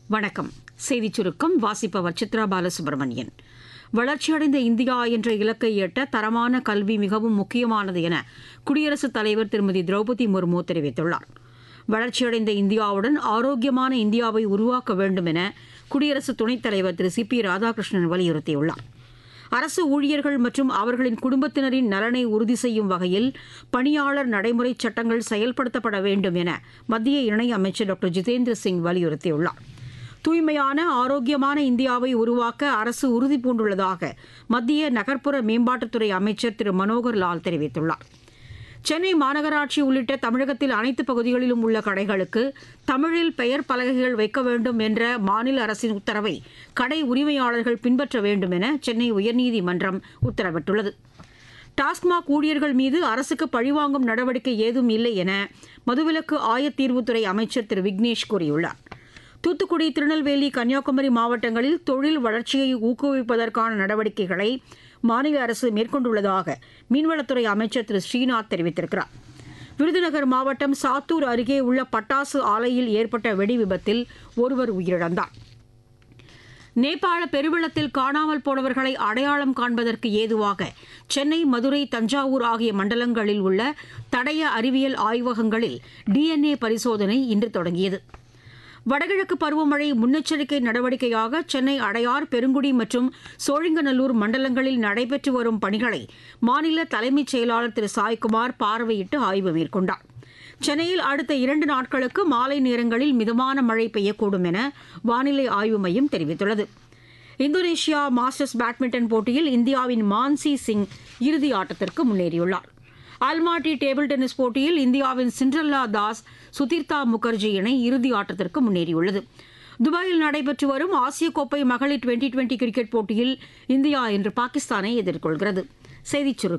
வணக்கம் செய்திச் சுருக்கம் வாசிப்பவர் சித்ரா பாலசுப்ரமணியன் வளர்ச்சியடைந்த இந்தியா என்ற இலக்கை எட்ட தரமான கல்வி மிகவும் முக்கியமானது என குடியரசுத் தலைவர் திருமதி திரௌபதி முர்மு தெரிவித்துள்ளார் வளர்ச்சியடைந்த இந்தியாவுடன் ஆரோக்கியமான இந்தியாவை உருவாக்க வேண்டும் என குடியரசு துணைத் தலைவர் திரு சி பி ராதாகிருஷ்ணன் வலியுறுத்தியுள்ளார் அரசு ஊழியர்கள் மற்றும் அவர்களின் குடும்பத்தினரின் நலனை உறுதி செய்யும் வகையில் பணியாளர் நடைமுறை சட்டங்கள் செயல்படுத்தப்பட வேண்டும் என மத்திய இணையமைச்சர் டாக்டர் ஜிதேந்திர சிங் வலியுறுத்தியுள்ளார் தூய்மையான ஆரோக்கியமான இந்தியாவை உருவாக்க அரசு உறுதி பூண்டுள்ளதாக மத்திய நகர்ப்புற மேம்பாட்டுத்துறை அமைச்சர் திரு மனோகர் லால் தெரிவித்துள்ளார் சென்னை மாநகராட்சி உள்ளிட்ட தமிழகத்தில் அனைத்து பகுதிகளிலும் உள்ள கடைகளுக்கு தமிழில் பெயர் பலகைகள் வைக்க வேண்டும் என்ற மாநில அரசின் உத்தரவை கடை உரிமையாளர்கள் பின்பற்ற வேண்டும் என சென்னை உயர்நீதிமன்றம் உத்தரவிட்டுள்ளது டாஸ்மாக் ஊழியர்கள் மீது அரசுக்கு பழிவாங்கும் நடவடிக்கை ஏதும் இல்லை என மதுவிலக்கு ஆயத்தீர்வுத்துறை அமைச்சர் திரு விக்னேஷ் கூறியுள்ளார் தூத்துக்குடி திருநெல்வேலி கன்னியாகுமரி மாவட்டங்களில் தொழில் வளர்ச்சியை ஊக்குவிப்பதற்கான நடவடிக்கைகளை மாநில அரசு மேற்கொண்டுள்ளதாக மீன்வளத்துறை அமைச்சர் திரு ஸ்ரீநாத் தெரிவித்திருக்கிறார் விருதுநகர் மாவட்டம் சாத்தூர் அருகே உள்ள பட்டாசு ஆலையில் ஏற்பட்ட வெடி விபத்தில் ஒருவர் உயிரிழந்தார் நேபாள பெருவெள்ளத்தில் காணாமல் போனவர்களை அடையாளம் காண்பதற்கு ஏதுவாக சென்னை மதுரை தஞ்சாவூர் ஆகிய மண்டலங்களில் உள்ள தடய அறிவியல் ஆய்வகங்களில் டிஎன்ஏ பரிசோதனை இன்று தொடங்கியது வடகிழக்கு பருவமழை முன்னெச்சரிக்கை நடவடிக்கையாக சென்னை அடையார் பெருங்குடி மற்றும் சோழிங்கநல்லூர் மண்டலங்களில் நடைபெற்று வரும் பணிகளை மாநில தலைமைச் செயலாளர் திரு சாய்குமார் பார்வையிட்டு ஆய்வு மேற்கொண்டார் சென்னையில் அடுத்த இரண்டு நாட்களுக்கு மாலை நேரங்களில் மிதமான மழை பெய்யக்கூடும் என வானிலை ஆய்வு மையம் தெரிவித்துள்ளது இந்தோனேஷியா மாஸ்டர்ஸ் பேட்மிண்டன் போட்டியில் இந்தியாவின் மான்சி சிங் இறுதி ஆட்டத்திற்கு முன்னேறியுள்ளார் அல்மாட்டி டேபிள் டென்னிஸ் போட்டியில் இந்தியாவின் சிண்ட்ரல்லா தாஸ் சுதீர்த்தா முகர்ஜி இணை இறுதி ஆட்டத்திற்கு முன்னேறியுள்ளது துபாயில் நடைபெற்று வரும் ஆசிய கோப்பை மகளிர் டுவெண்டி டுவெண்டி கிரிக்கெட் போட்டியில் இந்தியா இன்று பாகிஸ்தானை எதிர்கொள்கிறது செய்திச் சுருக்கம்